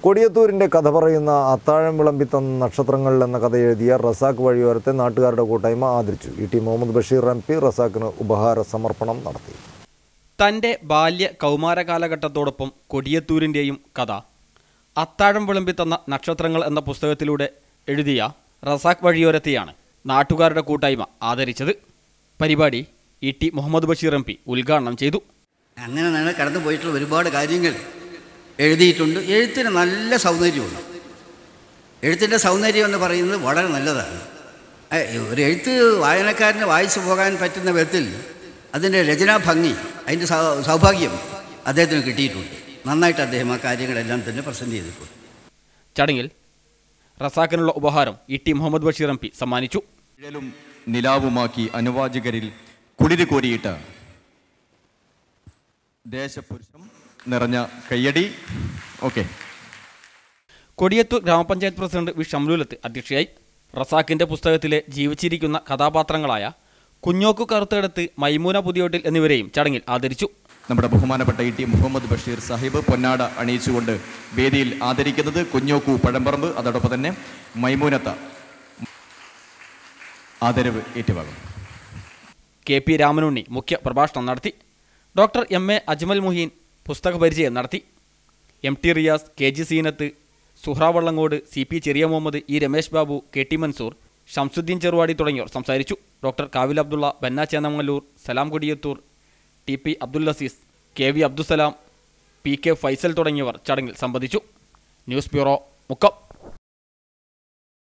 കൊടിയത്തൂരിൻ്റെ കഥ പറയുന്ന അത്താഴം വിളമ്പിത്തന്ന നക്ഷത്രങ്ങൾ എന്ന കഥ എഴുതിയ റസാഖ് വഴിയോരത്തെ നാട്ടുകാരുടെ കൂട്ടായ്മ ആദരിച്ചു E T Muhammad Basheer M P റസാഖിന് ഉപഹാര സമർപ്പണം നടത്തി തൻ്റെ ബാല്യ കൗമാര കാലഘട്ടത്തോടൊപ്പം കൊടിയത്തൂരിൻ്റെയും കഥ അത്താഴം വിളമ്പിത്തന്ന നക്ഷത്രങ്ങൾ എന്ന പുസ്തകത്തിലൂടെ എഴുതിയ റസാഖ് വഴിയോരത്തെയാണ് നാട്ടുകാരുടെ കൂട്ടായ്മ ആദരിച്ചത് പരിപാടി E T Muhammad Basheer M P ഉദ്ഘാടനം ചെയ്തു അങ്ങനെ ഞങ്ങൾ കടന്നു പോയിട്ടുള്ള ഒരുപാട് കാര്യങ്ങൾ എഴുതിയിട്ടുണ്ട് എഴുത്തിന് നല്ല സൗന്ദര്യമുണ്ട് എഴുത്തിൻ്റെ സൗന്ദര്യം എന്ന് പറയുന്നത് വളരെ നല്ലതാണ് ഏ, ഒരു എഴുത്ത് വായനക്കാരന് വായിച്ചു പോകാൻ പറ്റുന്ന വിധത്തിൽ അതിൻ്റെ രചനാ ഭംഗി അതിൻ്റെ സൗ- സൗഭാഗ്യം അദ്ദേഹത്തിന് കിട്ടിയിട്ടുണ്ട് നന്നായിട്ട് അദ്ദേഹം ആ കാര്യങ്ങളെല്ലാം തന്നെ പ്രസൻറ്റ് ചെയ്തിട്ടുണ്ട് ചടങ്ങിൽ റസാഖിനുള്ള ഉപഹാരം E T Muhammad Basheer M P സമ്മാനിച്ചു നിഴലും നിലാവുമാക്കി അനുവാചകരിൽ കുളിര് കോരിയിട്ട് ദേശപുരുഷം നിറഞ്ഞ കയ്യടി ഓക്കെ കൊടിയത്തൂർ ഗ്രാമപഞ്ചായത്ത് പ്രസിഡന്റ് വി ഷംലൂലത്ത് അധ്യക്ഷയായി റസാഖിന്റെ പുസ്തകത്തിലെ ജീവിച്ചിരിക്കുന്ന കഥാപാത്രങ്ങളായ കുഞ്ഞോക്കു കറുത്തെടുത്ത് മൈമൂന പുതിയോട്ടിൽ എന്നിവരെയും ചടങ്ങിൽ ആദരിച്ചു നമ്മുടെ ബഹുമാനപ്പെട്ട ഇ ടി മുഹമ്മദ് ബഷീർ സാഹിബ് പൊന്നാട അണിയിച്ചുകൊണ്ട് വേദിയിൽ ആദരിക്കുന്നത് കുഞ്ഞോക്കു പഴമ്പറമ്പ് അതോടൊപ്പം തന്നെ മൈമൂനത്ത ആദരവ് ഏറ്റുവാങ്ങും കെ പി രാമനുണ്ണി മുഖ്യ പ്രഭാഷണം നടത്തി doctor M A Ajmal Muheen പുസ്തക പരിചയം നടത്തി M T Riyas K G Seenath Suhra Vallangod C P Cheriya Muhammad E Ramesh Babu K T Mansoor Shamsuddin Cheruvadi തുടങ്ങിയവർ സംസാരിച്ചു doctor Kavil Abdulla Banna Chennamangallur Salam Kodiyathur T P Abdul Azeez K V Abdussalam P K Faisal തുടങ്ങിയവർ ചടങ്ങിൽ സംബന്ധിച്ചു ന്യൂസ് ബ്യൂറോ മുക്കം